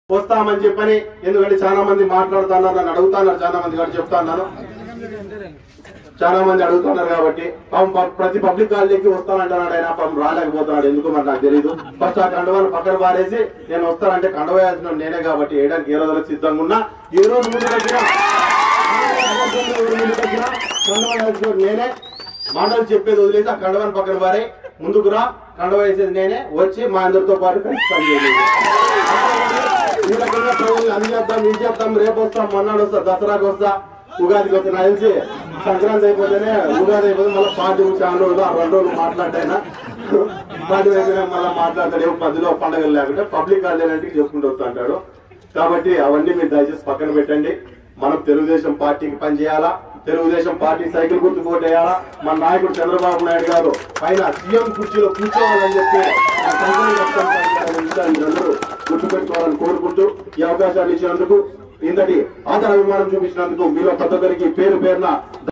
వస్తామని చెప్పని ఎందుకంటే చాలా మంది మాట్లాడుతున్నారు నన్ను అడుగుతున్నారు చాలా మంది కాబట్టి చెప్తాను చాలా మంది అడుగుతున్నారు కాబట్టి పాపం ప- ప్రతి పబ్లిక్ కాలేజీకి వస్తానంటున్నాడు ఆయన పాపం రాలేకపోతున్నాడు ఎందుకు మరి నాకు తెలియదు ఫస్ట్ ఆ కండవాన్ని పక్కన పారేసి నేను వస్తానంటే కండవ వేయాల్సిన నేనే కాబట్టి వేయడానికి ఏ రోజులకు సిద్ధంగా ఉన్నా ఏ రోజు ముందు వచ్చినా కండవ వేయాల్సిన నేనే మాటలు చెప్పేది వదిలేసి ఆ కండవాన్ని పక్కన పారే ముందుకు రా కండవ వేసేది నేనే వచ్చి మా అందరితో పాటు కలిసి పనిచేయాలి ఈ రకంగా ప్రజలు అది చేద్దాం ఇది చేద్దాం రేపు వస్తాం మొన్నాడు వస్తా దసరాకి వస్తా ఉగాదికి వస్తా నాకు తెలిసి సంక్రాంతి అయిపోతేనే ఉగాది అయిపోతే మళ్ళీ పార్టీ చాలా రోజులు ఆ రెండు రోజులు మాట్లాడతాయినా పార్టీ అయిపోయినా మళ్ళీ మాట్లాడతాడు ఏమో మధ్యలో పండగలు లేకుంటే పబ్లిక్ హాలిడే చెప్పుకుంటూ వస్తుంటాడు కాబట్టి అవన్నీ మీరు దయచేసి పక్కన పెట్టండి మనం తెలుగుదేశం పార్టీకి పనిచేయాలా తెలుగుదేశం పార్టీ సైకిల్ గుర్తు పోటేయాలా మన నాయకుడు చంద్రబాబు నాయుడు గారు పైన సీఎం కుర్చీలో కూర్చోవాలని చెప్పి ఆ సంఘటన మొత్తం పనిచేయాలనే విషయాన్ని మీరందరూ గుర్తుపెట్టుకోవాలని కోరుకుంటూ ఈ అవకాశాన్ని ఇచ్చినందుకు ఇంతటి ఆదర అభిమానం చూపించినందుకు మీలో ప్రతి ఒక్కరికి పేరు పేరున